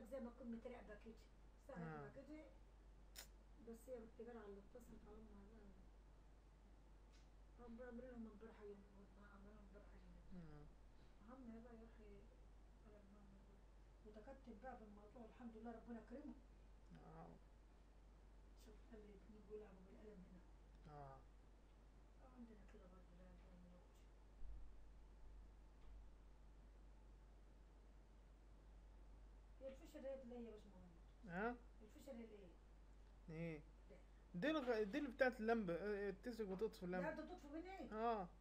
زي ما تكون متراقبه كده آه. ساعه كده بس هي بالتجارة على اللي اتصلت على امها هم عاملين لهم امبارح يوم عاملين لهم امبارح يوم آه. هم يا بقى يا اخي على المهم وتكتب بقى بالموضوع الحمد لله ربنا كرمه آه. شوف قال لي اتنين بيلعبوا بالقلم هنا آه. آه، عندنا كده برضه لا لا من وقت. هي الفشل هي اللي هي يا باشمهندس ها الفشل هي الايه؟ ايه دي الغ... دي اللي بتاعت اللمبة اه، تسرق وتطفي لا اللمبة انت تطفي من ايه؟ اه